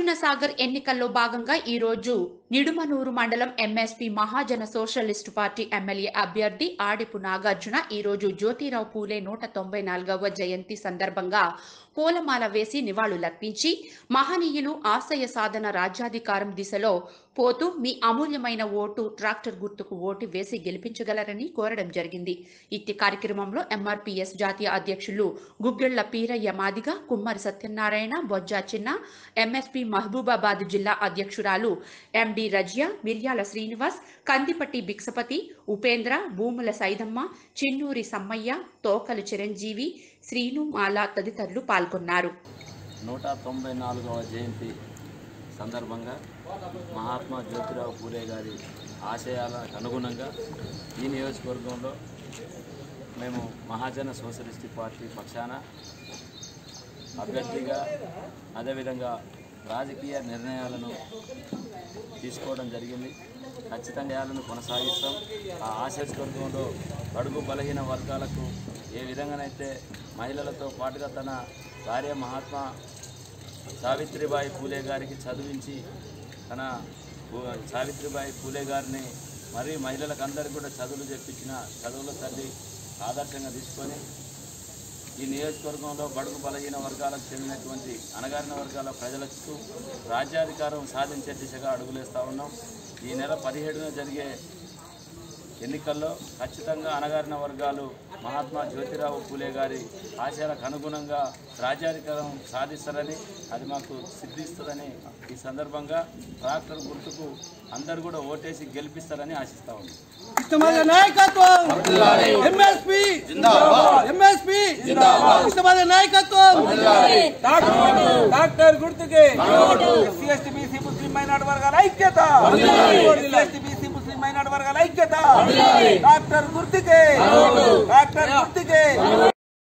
నాగార్జున సాగర్ ఎన్నికల్లో భాగంగా ఈ రోజు నిడుమనూరు మండలం MSP Mahajana socialist party MLA అభ్యర్థి ఆడిపు నాగార్జున ఈ రోజు జ్యోతిరావు పూలే నూట తొంభై నాలుగవ జయంతి సందర్భంగా పూలమాల వేసి నివాళులర్పించి మహనీయులు ఆశయ సాధన రాజ్యాధికారం దిశలో పోతూ మీ అమూల్యమైన ఓటు ట్రాక్టర్ గుర్తుకు ఓటు వేసి గెలిపించగలరని కోరడం జరిగింది ఇట్టి కార్యక్రమంలో ఎంఆర్పీఎస్ జాతీయ అధ్యక్షులు గుగ్గిళ్ల పీరయ్య మాదిగ కుమ్మరి సత్యనారాయణ బొజ్జా చిన్న ఎంఎస్పీ మహబూబాబాద్ జిల్లా అధ్యక్షురాలు ఎండి రజియా మిర్యాల శ్రీనివాస్ కందిపట్టి బిక్సపతి ఉపేంద్ర భూముల సైదమ్మ చిన్నూరి సమ్మయ్య తోకలు చిరంజీవి శ్రీనుమాల తదితరులు పాల్గొన్నారు నూట తొంభై నాలుగవ జయంతి సందర్భంగా మహాత్మా జ్యోతిరావు పూలే గారి ఆశయాలకు అనుగుణంగా ఈ నియోజకవర్గంలో మేము మహాజన సోషలిస్ట్ పార్టీ పక్షాన అభ్యర్థిగా అదేవిధంగా రాజకీయ నిర్ణయాలను తీసుకోవడం జరిగింది ఖచ్చితంగా యాలను కొనసాగిస్తాం ఆ ఆశస్వర్గంలో బడుగు బలహీన వర్గాలకు ఏ విధంగానైతే మహిళలతో పాటుగా తన భార్య మహాత్మా సావిత్రిబాయి పూలే గారికి చదివించి తన పు- సావిత్రిబాయి పూలే గారిని మరి మహిళలకు అందరికీ కూడా చదువులు చెప్పించిన చదువుల తల్లి ఆదర్శంగా తీసుకొని ఈ నియోజకవర్గంలో బడుగు బలహీన వర్గాలకు చెందినటువంటి అణగారిన వర్గాల ప్రజలకు రాజ్యాధికారం సాధించే దిశగా అడుగులేస్తూ ఉన్నాం ఈ నెల పదిహేడున జరిగే ఎన్నికల్లో ఖచ్చితంగా అణగారిన వర్గాలు మహాత్మా జ్యోతిరావు పూలే గారి ఆశయాలకు అనుగుణంగా రాజ్యాధికారం సాధిస్తారని అది మాకు సిద్ధిస్తుందని ఈ సందర్భంగా ట్రాక్టర్ గుర్తుకు అందరూ కూడా ఓటేసి గెలిపిస్తారని ఆశిస్తా ఉన్నాం ఇష్టమైన నాయకత్వం ఎంఎస్పి ఎంఎస్పి ఇష్టమైన నాయకత్వం డాక్టర్ గుర్తుకే ఎస్సీ ఎస్టీ బీసీ ముస్లిం మైనార్టీ వర్గాల ఐక్యత ఎస్సీ ఎస్టీ బీసీ ముస్లిం మైనార్టీ వర్గాల ఐక్యత డాక్టర్ గుర్తుకే డాక్టర్ గుర్తుకే